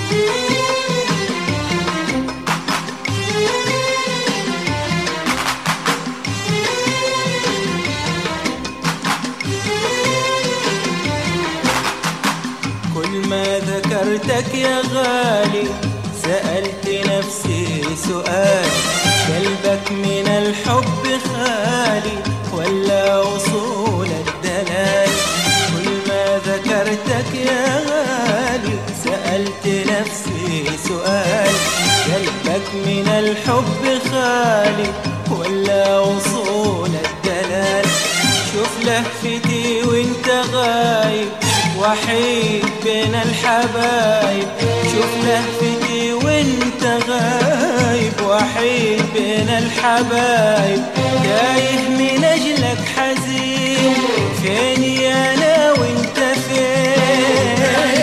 كل ما ذكرتك يا غالي سألت نفسي سؤال قلبك من الحب خالي ولا وصول الدلال كل ما ذكرتك يا غالي سألت نفسي سؤال قلبك من الحب خالي ولا وصول الدلال شوف لهفتي وانت غايب وحيد بين الحبايب شوف لهفتي وانت غايب وحيد بين الحبايب تايه من اجلك حزين فيني انا وانت فين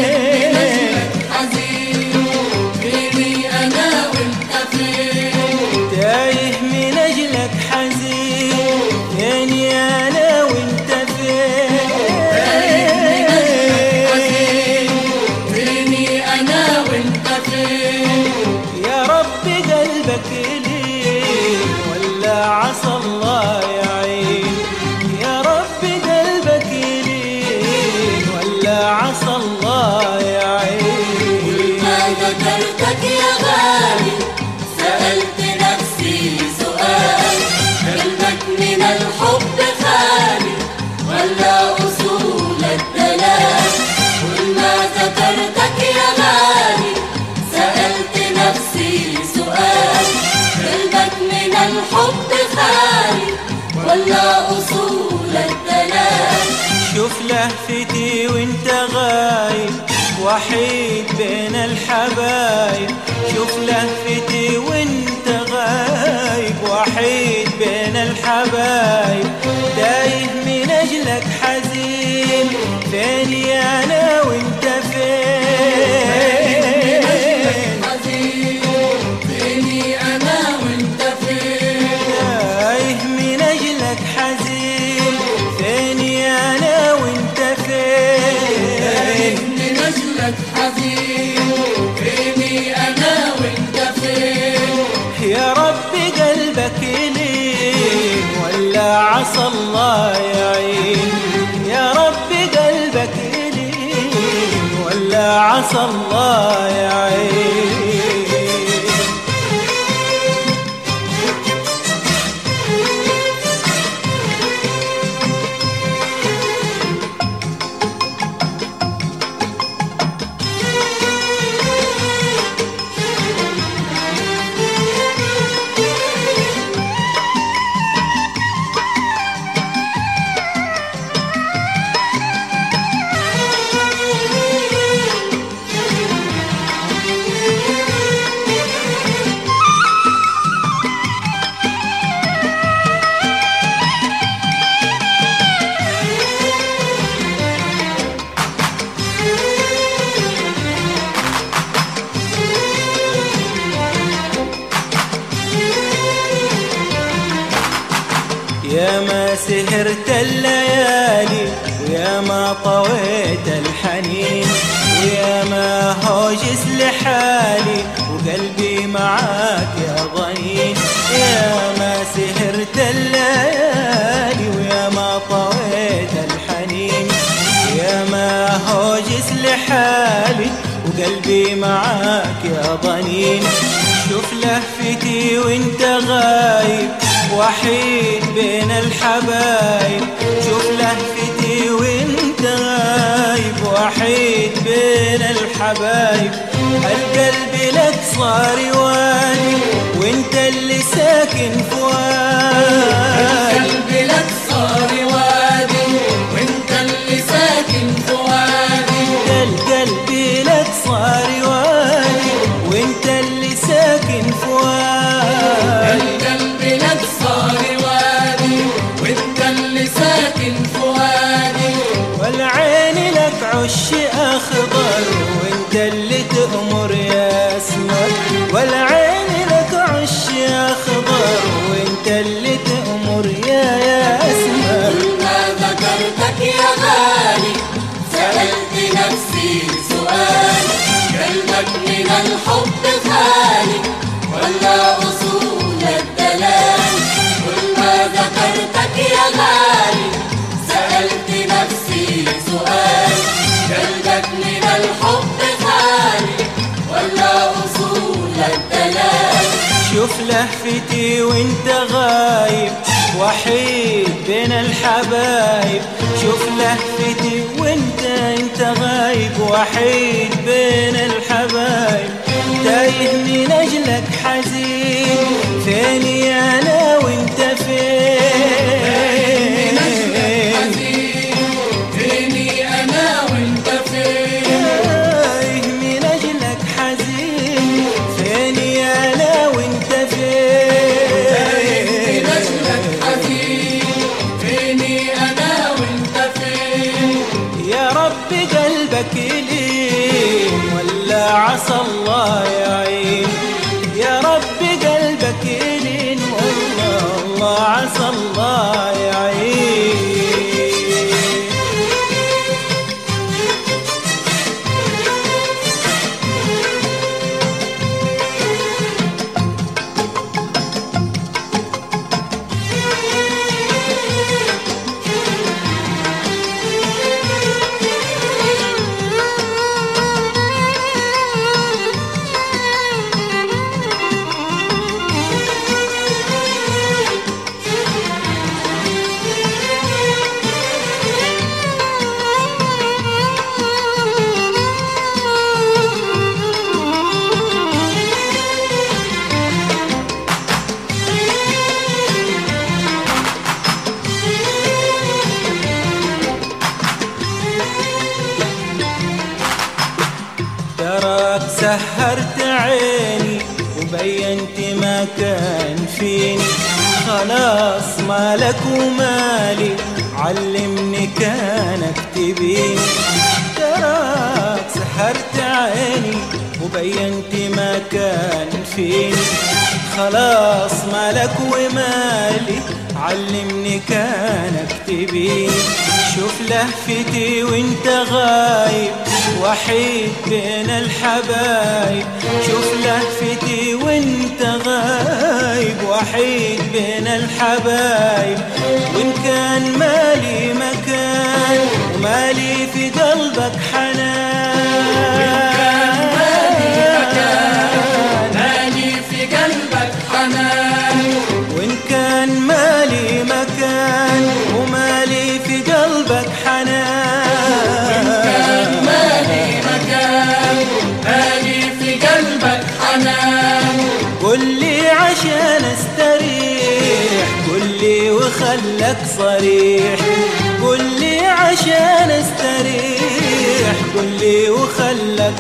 حزين فيني أنا وأنت فين تايه من اجلك حزين فيني انا وانت فين فيني أنا وأنت فين يا رب قلبك لين ولا عسى الله يعين يا رب قلبك لين ولا عسى الله يعين ما ذكرتك يا غالي سألت نفسي سؤال قلبك من الحب خالي ولا أصول الدلال كل ما ذكرتك يا غالي سألت نفسي سؤال قلبك من الحب خالي ولا أصول الدلال شوف لهفتي وانت غايب وحيد بين الحبايب شوف لهفتي وانت غايب وحيد بين الحبايب تايه من اجلك حزين فيني انا وانت فين حزين فيني أنا وأنت فين تايه من اجلك حزين فيني انا وانت فين من أجلك حزين فيني أنا وأنت فين يا رب قلبك لين ولا عسى الله يعين يا رب قلبك لين ولا عسى الله يعين يا ما سهرت الليالي ويا ما طويت الحنين ويا ما هوجس لحالي وقلبي معاك يا ضنين يا ما سهرت الليالي ويا ما طويت الحنين يا ما هوجس لحالي وقلبي معاك يا ضنين شوف لهفتي وانت غايب وحيد بين الحبايب شوف لهفتي وانت غايب وحيد بين الحبايب القلب لك صار وادي وانت اللي ساكن فؤادي قلبي لك صار وادي وانت اللي ساكن فؤادي القلب لك صار وادي وانت اللي ساكن فؤادي القلب لك صار وادي وانت اللي ساكن فؤادي والعين لك عش اخضر وانت اللي تأمر يا اسمر والعين لك عش اخضر وانت اللي تأمر يا يا اسمر ما ذكرتك يا غالي سألت نفسي سؤال قلبك من الحب خالي ولا أصول الدلال كل ما ذكرتك يا غالي سألت نفسي سؤال قلبك من الحب خالي ولا أصول الدلال شوف لهفتي وانت غايب وحيد بين الحبايب شوف لهفتي وانت انت غايب وحيد بين الحبايب تايه من اجلك حزين فيني انا وانت من أجلك فين حزين فيني أنا وأنت فين تايه من اجلك حزين فيني انا وانت من أجلك فين حزين فيني أنا وأنت فين يا رب قلبك يلين ولا عسى الله يعين يا رب قلبك يلين والله الله عسى الله يعين تراك سهرت عيني وبينت ما كان فيني خلاص مالك ومالي علمني كانك تبيني تراك سهرت عيني وبينت ما كان فيني خلاص مالك ومالي علمني كانك تبيني شوف لهفتي وانت غايب وحيد بين الحبايب شوف لهفتي وانت غايب وحيد بين الحبايب وان كان مالي مكان ومالي في قلبك حنان مالي في قلبك حنان وإن كان مالي مكان ومالي في قلبك حنان مالي مكان مالي في قلبك حنان قل لي عشان استريح قل لي وخلك صريح قل لي عشان استريح قل لي وخلك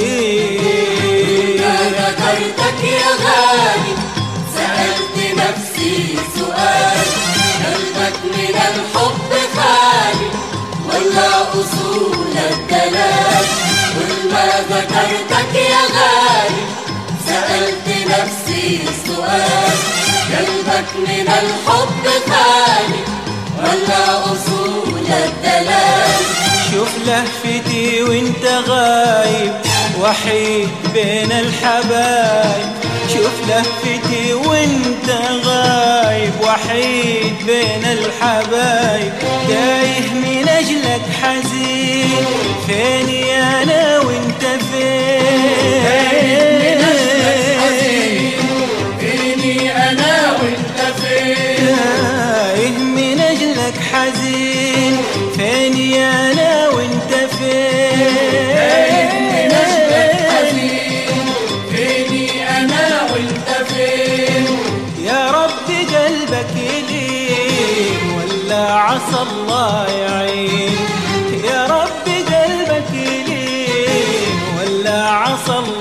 صريح ما ذكرتك يا غالي سألت نفسي سؤال قلبك من الحب خالي ولا أصول الدلال كل ما ذكرتك يا غالي سألت نفسي سؤال قلبك من الحب خالي ولا أصول الدلال شوف لهفتي وانت غايب وحيد بين الحبايب شوف لهفتي وانت غايب وحيد بين الحبايب تايه من اجلك حزين فيني انا وانت من أجلك حزين فين فيني أنا وأنت فين تايه من اجلك حزين فيني انا وانت من أجلك فين حزين فيني أنا وأنت فين يا رب قلبك يلين ولا عسى الله يعين يا رب قلبك يلين ولا عسى الله